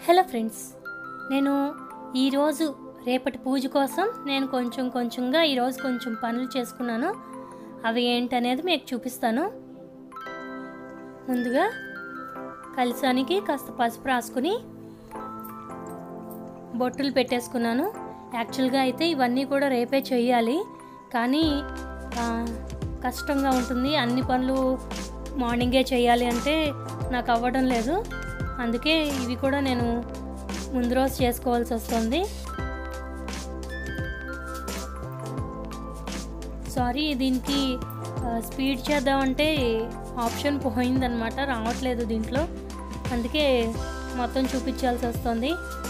hello friends నేను ఈరోజు రేపటి పూజ కోసం నేను కొంచెం కొంచెంగా ఈరోజు కొంచెం పనులు చేసుకున్నాను అవి ఏంటనేది మీకు చూపిస్తాను ముందుగా కలిసానికి కాస్త పసుపు రాసుకుని బొట్టులు పెట్టేసుకున్నాను యాక్చువల్గా అయితే ఇవన్నీ కూడా రేపే చేయాలి కానీ ఆ, కష్టంగా ఉంటుంది అన్ని పనులు మార్నింగే చేయాలి అంటే నాకు అవ్వడం లేదు అందుకే ఇవి కూడా నేను ముందు రోజు చేసుకోవాల్సి వస్తుంది సారీ దీనికి ఆ, స్పీడ్ చేద్దామంటే ఆప్షన్ పోయిందనమాట రావట్లేదు దీంట్లో అందుకే మొత్తం చూపించాల్సి వస్తుంది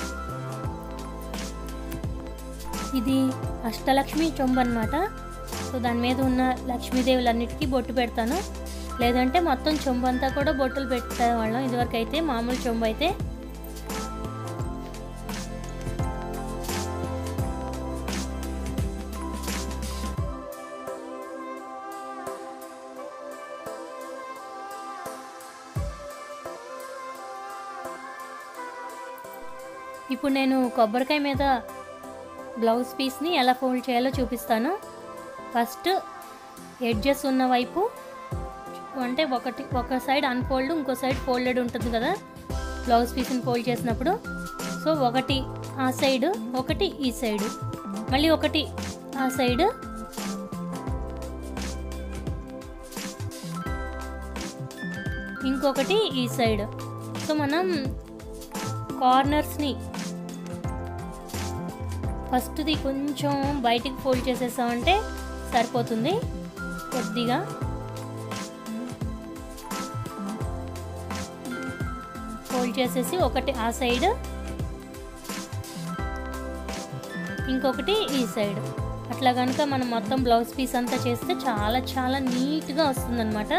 ఇది అష్టలక్ష్మి చొంబు అనమాట సో దాని మీద ఉన్న లక్ష్మీదేవులన్నిటికీ బొట్టు పెడతాను లేదంటే మొత్తం చెంబు అంతా కూడా బొట్టులు పెట్టేవాళ్ళం ఇదివరకు అయితే మామూలు చెంబు అయితే ఇప్పుడు నేను కొబ్బరికాయ మీద బ్లౌజ్ పీస్ని ఎలా ఫోల్డ్ చేయాలో చూపిస్తాను ఫస్ట్ ఎడ్జెస్ ఉన్న వైపు అంటే ఒకటి ఒక సైడ్ అన్ఫోల్డ్ ఇంకో సైడ్ ఫోల్డెడ్ ఉంటుంది కదా బ్లౌజ్ పీస్ని ఫోల్డ్ చేసినప్పుడు సో ఒకటి ఆ సైడ్ ఒకటి ఈ సైడ్ మళ్ళీ ఒకటి ఆ సైడ్ ఇంకొకటి ఈ సైడ్ సో మనం కార్నర్స్ని ఫస్ట్ది కొంచెం బయటికి ఫోల్డ్ చేసేసామంటే సరిపోతుంది కొద్దిగా ఫోల్డ్ చేసేసి ఒకటి ఆ సైడ్ ఇంకొకటి ఈ సైడ్ అట్లా కనుక మనం మొత్తం బ్లౌజ్ పీస్ అంతా చేస్తే చాలా చాలా నీట్గా వస్తుందన్నమాట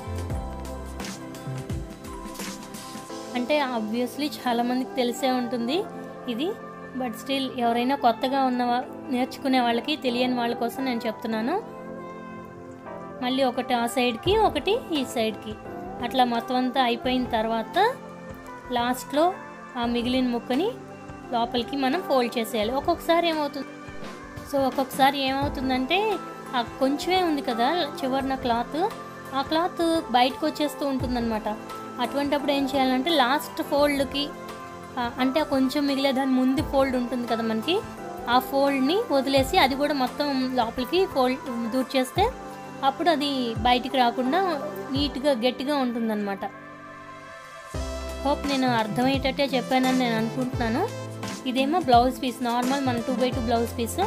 అంటే ఆబ్వియస్లీ చాలామందికి తెలిసే ఉంటుంది ఇది బట్ స్టిల్ ఎవరైనా కొత్తగా ఉన్న వా- నేర్చుకునే వాళ్ళకి తెలియని వాళ్ళ కోసం నేను చెప్తున్నాను మళ్ళీ ఒకటి ఆ సైడ్కి ఒకటి ఈ సైడ్కి అట్లా మొత్తం అంతా అయిపోయిన తర్వాత లాస్ట్లో ఆ మిగిలిన ముక్కని లోపలికి మనం ఫోల్డ్ చేసేయాలి ఒక్కొక్కసారి ఏమవుతుంది సో ఒక్కొక్కసారి ఏమవుతుందంటే ఆ కొంచెమే ఉంది కదా చివరిన క్లాత్ ఆ క్లాత్ బయటకు వచ్చేస్తూ ఉంటుందన్నమాట అటువంటప్పుడు ఏం చేయాలంటే లాస్ట్ ఫోల్డ్కి అంటే ఆ కొంచెం మిగిలే దాని ముందు ఫోల్డ్ ఉంటుంది కదా మనకి ఆ ఫోల్డ్ని వదిలేసి అది కూడా మొత్తం లోపలికి ఫోల్డ్ దూర్చేస్తే అప్పుడు అది బయటికి రాకుండా నీట్గా గట్టిగా ఉంటుందన్నమాట హోప్ నేను అర్థమయ్యేటట్టే చెప్పానని నేను అనుకుంటున్నాను ఇదేమో బ్లౌజ్ పీస్ నార్మల్ మన two by two blouse piece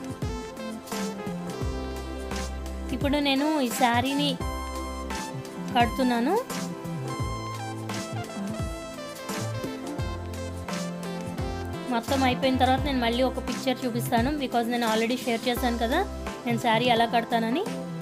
ఇప్పుడు నేను ఈ శారీని కడుతున్నాను మొత్తం అయిపోయిన తర్వాత నేను మళ్ళీ ఒక పిక్చర్ చూపిస్తాను బికాజ్ నేను ఆల్రెడీ షేర్ చేశాను కదా నేను శారీ ఎలా కడతానని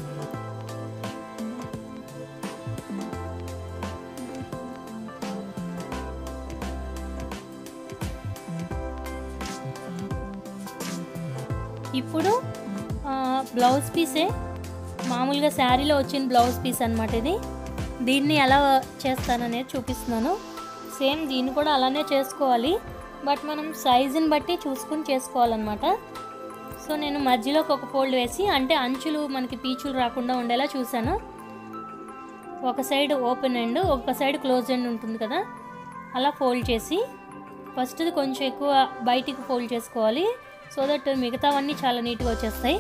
ఇప్పుడు ఆ, బ్లౌజ్ పీసే మామూలుగా శారీలో వచ్చిన బ్లౌజ్ పీస్ అనమాట ఇది దీన్ని ఎలా చేస్తాననేది చూపిస్తున్నాను సేమ్ దీన్ని కూడా అలానే చేసుకోవాలి బట్ మనం సైజుని బట్టి చూసుకుని చేసుకోవాలన్నమాట సో నేను మధ్యలోకి ఒక ఫోల్డ్ వేసి అంటే అంచులు మనకి పీచులు రాకుండా ఉండేలా చూశాను ఒక సైడ్ ఓపెన్ ఎండ్ ఒక సైడ్ క్లోజ్ ఎండ్ ఉంటుంది కదా అలా ఫోల్డ్ చేసి ఫస్ట్ది కొంచెం ఎక్కువ బయటికి ఫోల్డ్ చేసుకోవాలి సో దట్ మిగతావన్నీ చాలా నీట్గా వచ్చేస్తాయి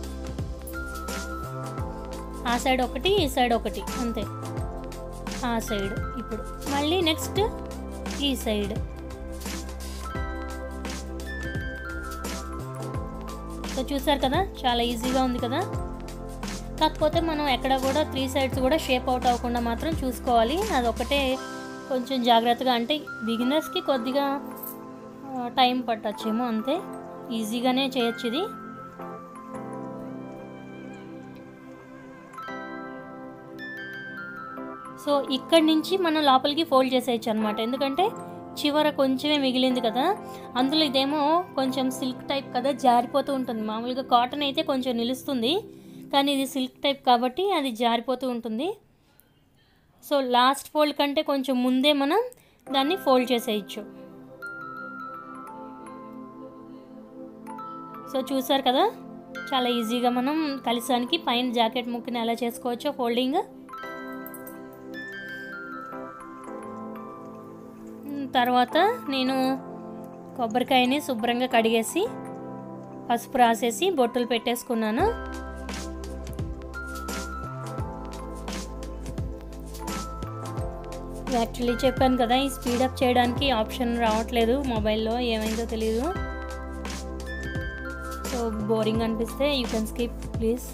ఆ సైడ్ ఒకటి ఈ సైడ్ ఒకటి అంతే ఆ సైడ్ ఇప్పుడు మళ్ళీ నెక్స్ట్ ఈ సైడ్ సో చూసారు కదా చాలా ఈజీగా ఉంది కదా కాకపోతే మనం ఎక్కడ కూడా త్రీ సైడ్స్ కూడా షేప్ అవుట్ అవ్వకుండా మాత్రం చూసుకోవాలి అదొకటే కొంచెం జాగ్రత్తగా అంటే బిగినర్స్కి కొద్దిగా ఆ, టైం పట్టచ్చేమో అంతే ఈజీగానే చేయొచ్చు ఇది సో ఇక్కడి నుంచి మనం లోపలికి ఫోల్డ్ చేసేయచ్చు అనమాట ఎందుకంటే చివర కొంచెమే మిగిలింది కదా అందులో ఇదేమో కొంచెం సిల్క్ టైప్ కదా జారిపోతూ ఉంటుంది మామూలుగా కాటన్ అయితే కొంచెం నిలుస్తుంది కానీ ఇది సిల్క్ టైప్ కాబట్టి అది జారిపోతూ ఉంటుంది సో లాస్ట్ ఫోల్డ్ కంటే కొంచెం ముందే మనం దాన్ని ఫోల్డ్ చేసేయచ్చు సో చూసారు కదా చాలా ఈజీగా మనం కలిసానికి పైన జాకెట్ ముక్కుని ఎలా చేసుకోవచ్చో ఫోల్డింగ్ ఉమ్, తర్వాత నేను కొబ్బరికాయని శుభ్రంగా కడిగేసి పసుపు రాసేసి బొట్టులు పెట్టేసుకున్నాను యాక్చువల్లీ చెప్పాను కదా ఈ స్పీడప్ చేయడానికి ఆప్షన్ రావట్లేదు మొబైల్లో ఏమైందో తెలియదు సో బోరింగ్ అనిపిస్తే you can skip please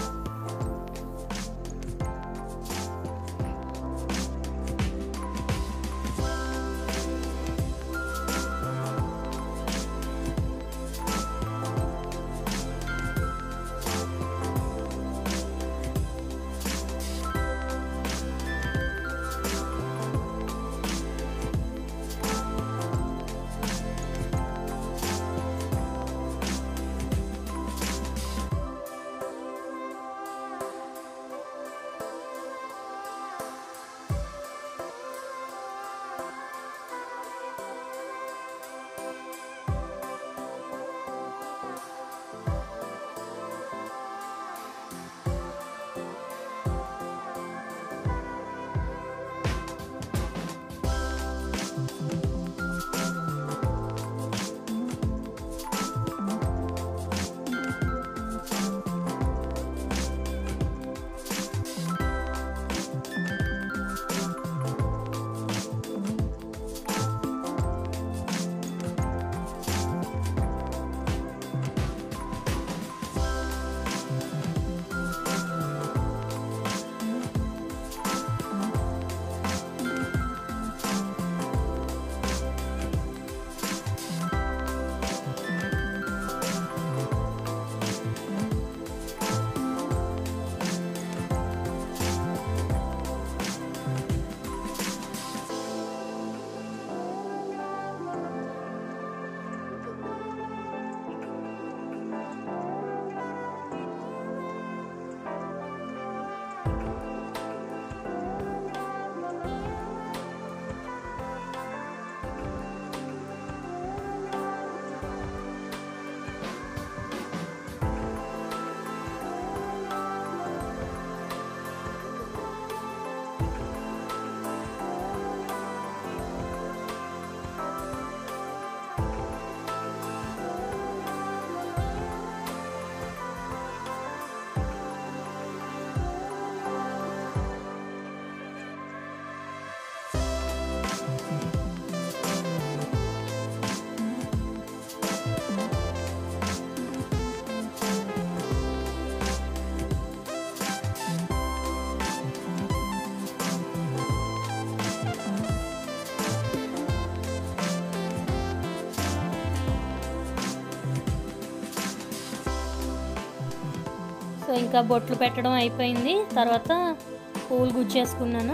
so ఇంకా బొట్లు పెట్టడం అయిపోయింది తర్వాత పూలు గుచ్చేసుకున్నాను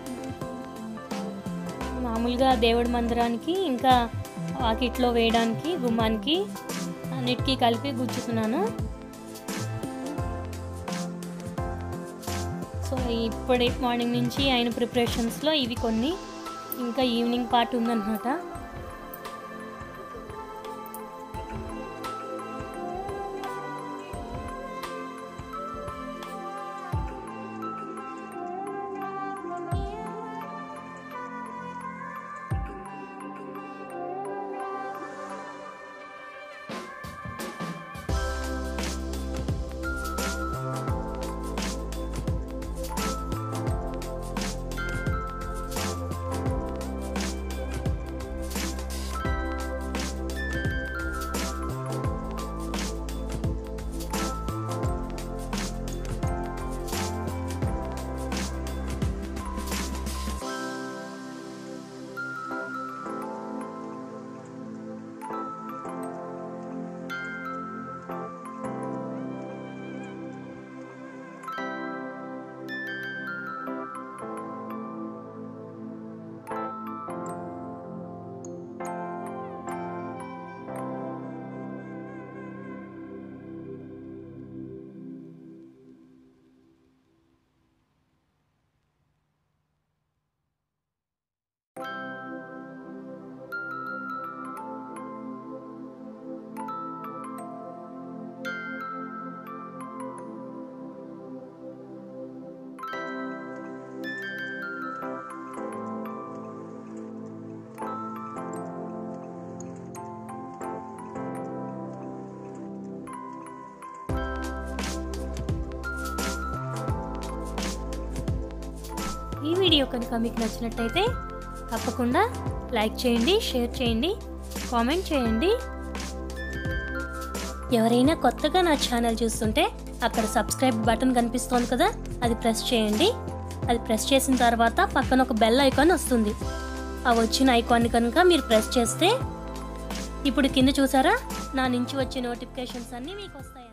మామూలుగా దేవుడి మందిరానికి ఇంకా వాకిట్లో వేయడానికి గుమ్మానికి అన్నిటికీ కలిపి గుచ్చుతున్నాను సో ఇప్పుడే మార్నింగ్ నుంచి అయిన ప్రిపరేషన్స్లో ఇవి కొన్ని ఇంకా ఈవినింగ్ పార్ట్ ఉందన్నమాట ఈ వీడియో కనుక మీకు నచ్చినట్టయితే తప్పకుండా లైక్ చేయండి షేర్ చేయండి కామెంట్ చేయండి ఎవరైనా కొత్తగా నా ఛానల్ చూస్తుంటే అక్కడ సబ్స్క్రైబ్ బటన్ కనిపిస్తోంది కదా అది ప్రెస్ చేయండి అది ప్రెస్ చేసిన తర్వాత పక్కన ఒక బెల్ ఐకాన్ వస్తుంది ఆ వచ్చిన ఐకాన్ కనుక మీరు ప్రెస్ చేస్తే ఇప్పుడు కింద చూసారా నా నుంచి వచ్చే నోటిఫికేషన్స్ అన్నీ మీకు వస్తాయి